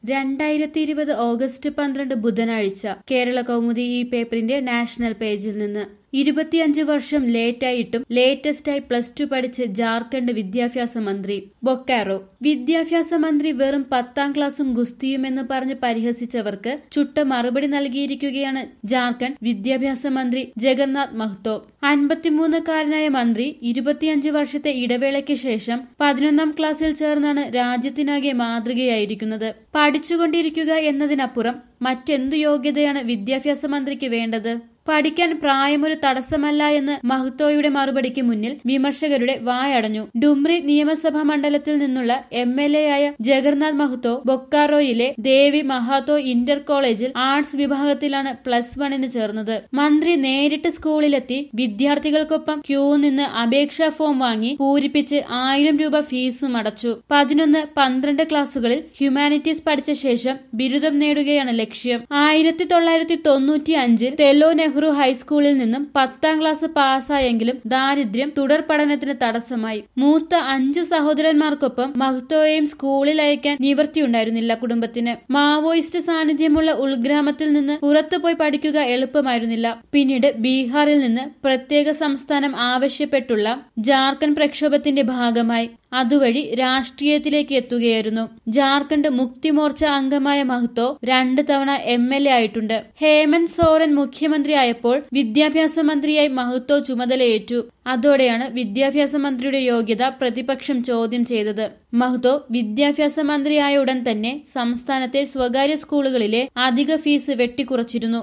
രണ്ടായിരത്തി ഇരുപത് ഓഗസ്റ്റ് പന്ത്രണ്ട് ബുധനാഴ്ച കേരള കൗമുദി ഈ പേപ്പറിന്റെ നാഷണൽ പേജിൽ നിന്ന് ഇരുപത്തിയഞ്ച് വർഷം ലേറ്റായിട്ടും ലേറ്റസ്റ്റായി പ്ലസ് ടു പഠിച്ച് ജാർഖണ്ഡ് വിദ്യാഭ്യാസ മന്ത്രി ബൊക്കാറോ വിദ്യാഭ്യാസ മന്ത്രി വെറും പത്താം ക്ലാസ്സും ഗുസ്തിയുമെന്ന് പറഞ്ഞ് പരിഹസിച്ചവർക്ക് ചുട്ട മറുപടി നൽകിയിരിക്കുകയാണ് ജാർഖണ്ഡ് വിദ്യാഭ്യാസ മന്ത്രി ജഗന്നാഥ് മഹ്തോ അൻപത്തിമൂന്നുകാരനായ മന്ത്രി ഇരുപത്തിയഞ്ച് വർഷത്തെ ഇടവേളയ്ക്ക് ശേഷം പതിനൊന്നാം ക്ലാസ്സിൽ ചേർന്നാണ് രാജ്യത്തിനാകെ മാതൃകയായിരിക്കുന്നത് പഠിച്ചുകൊണ്ടിരിക്കുക എന്നതിനപ്പുറം മറ്റെന്തു യോഗ്യതയാണ് വിദ്യാഭ്യാസ മന്ത്രിക്ക് വേണ്ടത് പഠിക്കാൻ പ്രായമൊരു തടസ്സമല്ല എന്ന് മഹ്തോയുടെ മറുപടിക്ക് മുന്നിൽ വിമർശകരുടെ വായടഞ്ഞു ഡുംറി നിയമസഭാ മണ്ഡലത്തിൽ നിന്നുള്ള എം എൽ എ ആയ ജഗന്നാഥ് മഹ്തോ ബൊക്കാറോയിലെ ദേവി മഹാത്തോ ഇന്റർ കോളേജിൽ ആർട്സ് വിഭാഗത്തിലാണ് പ്ലസ് വണ്ണിന് ചേർന്നത് മന്ത്രി നേരിട്ട് സ്കൂളിലെത്തി വിദ്യാർത്ഥികൾക്കൊപ്പം ക്യൂ നിന്ന് അപേക്ഷാ ഫോം വാങ്ങി പൂരിപ്പിച്ച് ആയിരം രൂപ ഫീസും അടച്ചു പതിനൊന്ന് പന്ത്രണ്ട് ക്ലാസുകളിൽ ഹ്യൂമാനിറ്റീസ് പഠിച്ച ശേഷം ബിരുദം നേടുകയാണ് ലക്ഷ്യം ആയിരത്തി തൊള്ളായിരത്തി തൊണ്ണൂറ്റി അഞ്ചിൽ തെലോ നെഹ്റു ഹൈസ്കൂളിൽ നിന്നും പത്താം ക്ലാസ് പാസ്സായെങ്കിലും ദാരിദ്ര്യം തുടർ പഠനത്തിന് തടസ്സമായി മൂത്ത അഞ്ച് സഹോദരന്മാർക്കൊപ്പം മഹ്തോയെയും സ്കൂളിൽ അയക്കാൻ നിവൃത്തിയുണ്ടായിരുന്നില്ല കുടുംബത്തിന് മാവോയിസ്റ്റ് സാന്നിധ്യമുള്ള ഉൾഗ്രാമത്തിൽ നിന്ന് പുറത്തുപോയി പഠിക്കുക എളുപ്പമായിരുന്നില്ല പിന്നീട് ബീഹാറിൽ നിന്ന് പ്രത്യേക സംസ്ഥാനം ആവശ്യപ്പെട്ടുള്ള ജാർഖണ്ഡ് പ്രക്ഷോഭത്തിന്റെ ഭാഗമായി അതുവഴി രാഷ്ട്രീയത്തിലേക്ക് എത്തുകയായിരുന്നു ജാർഖണ്ഡ് മുക്തി മോർച്ച അംഗമായ മഹ്തോ രണ്ട് തവണ എം എൽ എ ആയിട്ടുണ്ട് ഹേമന്ത് സോറൻ മുഖ്യമന്ത്രിയായപ്പോൾ വിദ്യാഭ്യാസ മന്ത്രിയായി മഹ്തോ ചുമതലയേറ്റു അതോടെയാണ് വിദ്യാഭ്യാസ മന്ത്രിയുടെ യോഗ്യത പ്രതിപക്ഷം ചോദ്യം ചെയ്തത് മഹ്തോ വിദ്യാഭ്യാസ മന്ത്രിയായ ഉടൻ തന്നെ സംസ്ഥാനത്തെ സ്വകാര്യ സ്കൂളുകളിലെ അധിക ഫീസ് വെട്ടിക്കുറച്ചിരുന്നു